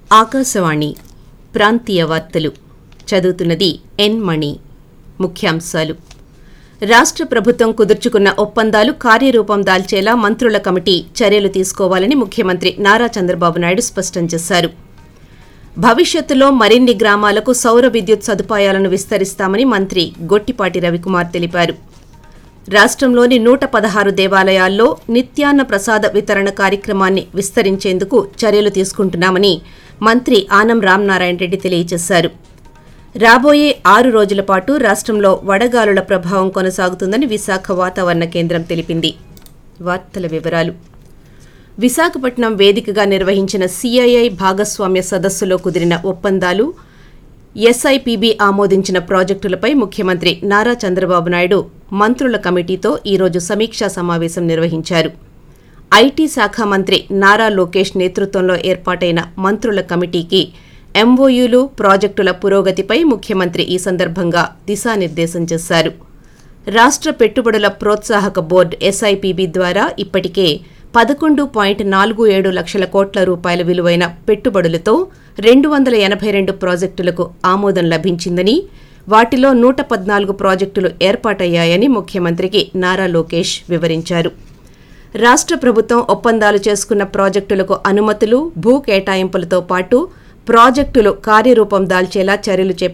ఆకాశవాణి ప్రాంతీయ వార్తలు చదువుతున్నది ఎన్ మణి ముఖ్యాంశాలు రాష్ట్ర ప్రభుత్వం కుదుర్చుకున్న ఒప్పందాలు కార్యరూపం దాల్చేలా మంత్రుల కమిటీ చర్యలు తీసుకోవాలని ముఖ్యమంత్రి నారా చంద్రబాబు నాయుడు స్పష్టం చేశారు భవిష్యత్తులో మరిన్ని గ్రామాలకు సౌర విద్యుత్ సదుపాయాలను విస్తరిస్తామని మంత్రి గొట్టిపాటి రవికుమార్ తెలిపారు రాష్ట్రంలోని నూట పదహారు దేవాలయాల్లో నిత్యాన్న ప్రసాద వితరణ కార్యక్రమాన్ని విస్తరించేందుకు చర్యలు తీసుకుంటున్నామని మంత్రి ఆనం రామనారాయణ రెడ్డి తెలియజేశారు రాబోయే ఆరు రోజుల పాటు రాష్ట్రంలో వడగాలుల ప్రభావం కొనసాగుతుందని విశాఖ వాతావరణ కేంద్రం తెలిపింది వార్తల వివరాలు విశాఖపట్నం వేదికగా నిర్వహించిన సిఐఐ భాగస్వామ్య సదస్సులో కుదిరిన ఒప్పందాలు ఎస్ఐపిబి ఆమోదించిన ప్రాజెక్టులపై ముఖ్యమంత్రి నారా చంద్రబాబు నాయుడు మంత్రుల కమిటీతో ఈరోజు సమీక్షా సమావేశం నిర్వహించారు ఐటీ శాఖ మంత్రి నారా లోకేష్ నేతృత్వంలో ఏర్పాటైన మంత్రుల కమిటీకి ఎంఓయూలు ప్రాజెక్టుల పురోగతిపై ముఖ్యమంత్రి ఈ సందర్భంగా దిశానిర్దేశం చేశారు రాష్ట్ర పెట్టుబడుల ప్రోత్సాహక బోర్డు ఎస్ఐపిబి ద్వారా ఇప్పటికే పదకొండు పాయింట్ నాలుగు ఏడు లక్షల కోట్ల రూపాయల విలువైన పెట్టుబడులతో రెండు వందల ఎనభై రెండు ప్రాజెక్టులకు ఆమోదం లభించిందని వాటిలో నూట పద్నాలుగు ప్రాజెక్టులు ఏర్పాటయ్యాయని ముఖ్యమంత్రికి నారా లోకేష్ వివరించారు రాష్ట్ర ప్రభుత్వం ఒప్పందాలు చేసుకున్న ప్రాజెక్టులకు అనుమతులు భూ కేటాయింపులతో పాటు ప్రాజెక్టులు కార్యరూపం దాల్చేలా చర్యలు చేపట్టారు